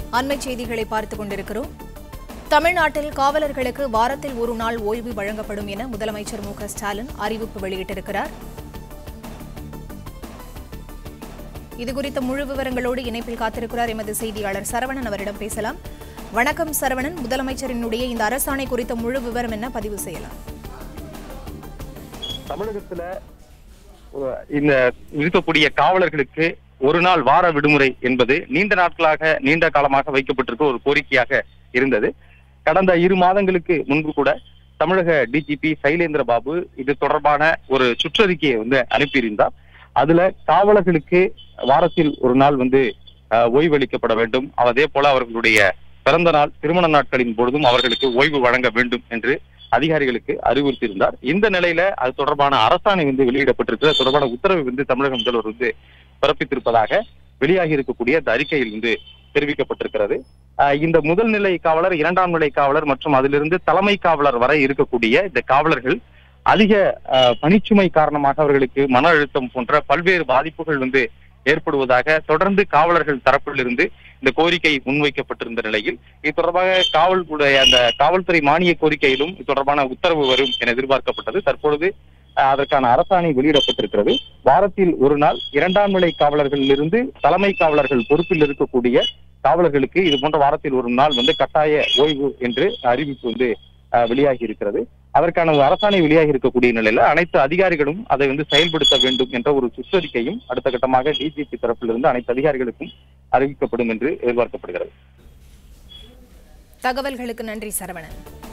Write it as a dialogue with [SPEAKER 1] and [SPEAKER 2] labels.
[SPEAKER 1] அண்மைச் செய்திகளை பார்த்துக் கொண்டிருக்கிறோம் தமிழ்நாட்டில் காவலர்களுக்கு வாரத்தில் ஒரு நாள் ஓய்வு வழங்கப்படும் என முதலமைச்சர் மு க ஸ்டாலின் அறிவிப்பு வெளியிட்டிருக்கிறார் இதுகுறித்த முழு விவரங்களோடு இணைப்பில் காத்திருக்கிறார் எமது செய்தியாளர் சரவணன் அவரிடம் பேசலாம் வணக்கம் சரவணன் முதலமைச்சரினுடைய இந்த அரசாணை குறித்த முழு விவரம் என்ன பதிவு செய்யலாம்
[SPEAKER 2] தமிழகத்துல அஹ், இந்த இருக்கக்கூடிய காவலர்களுக்கு ஒரு நாள் வார விடுமுறை என்பது நீண்ட நாட்களாக நீண்ட காலமாக வைக்கப்பட்டிருக்க ஒரு கோரிக்கையாக இருந்தது கடந்த இரு மாதங்களுக்கு முன்பு கூட தமிழக டிஜிபி சைலேந்திர பாபு இது தொடர்பான ஒரு சுற்றறிக்கையை வந்து அனுப்பியிருந்தார் அதுல காவலர்களுக்கு வாரத்தில் ஒரு நாள் வந்து அஹ், ஓய்வளிக்கப்பட வேண்டும் அதே போல அவர்களுடைய பிறந்த நாள் திருமண நாட்களின் பொழுதும் அவர்களுக்கு ஓய்வு வழங்க வேண்டும் என்று அதிகாரிகளுக்கு அறிவுறுத்தியிருந்தார் இந்த நிலையில அது தொடர்பான அரசாணை வந்து வெளியிடப்பட்டிருக்கு அது தொடர்பான உத்தரவை வந்து தமிழக முதல்வர் வந்து பிறப்பித்திருப்பதாக வெளியாகி இருக்கக்கூடிய அந்த அறிக்கையில் வந்து தெரிவிக்கப்பட்டிருக்கிறது ஆஹ் இந்த முதல் நிலை காவலர் இரண்டாம் நிலை காவலர் மற்றும் அதிலிருந்து தலைமை காவலர் வரை இருக்கக்கூடிய இந்த காவலர்கள் அதிக ஆஹ், பணிச்சுமை காரணமாக அவர்களுக்கு மன அழுத்தம் போன்ற பல்வேறு பாதிப்புகள் வந்து ஏற்படுவதாக தொடர்ந்து காவலர்கள் தரப்பிலிருந்து இந்த கோரிக்கை முன்வைக்கப்பட்டிருந்த நிலையில் இது தொடர்பாக காவல்துறை அந்த காவல்துறை மானிய கோரிக்கையிலும் இது தொடர்பான உத்தரவு வரும் என எதிர்பார்க்கப்பட்டது தற்பொழுது அஹ், அதற்கான அரசாணை வெளியிடப்பட்டிருக்கிறது வாரத்தில் ஒரு நாள் இரண்டாம் நிலை காவலர்களிலிருந்து தலைமை காவலர்கள் பொறுப்பில் இருக்கக்கூடிய காவலர்களுக்கு இது போன்ற வாரத்தில் ஒரு நாள் வந்து கட்டாய ஓய்வு என்று அறிவிப்பு வந்து அஹ், வெளியாகி இருக்கிறது அதற்கான ஒரு அரசாணை வெளியாகி இருக்கக்கூடிய நிலையில அனைத்து அதிகாரிகளும் அதை வந்து செயல்படுத்த வேண்டும் என்ற ஒரு சுற்றறிக்கையும் அடுத்த கட்டமாக டிஜிபி தரப்பிலிருந்து அனைத்து அதிகாரிகளுக்கும் அறிவிக்கப்படும் என்று எதிர்பார்க்கப்படுகிறது
[SPEAKER 1] தகவல்களுக்கு நன்றி சரவணன்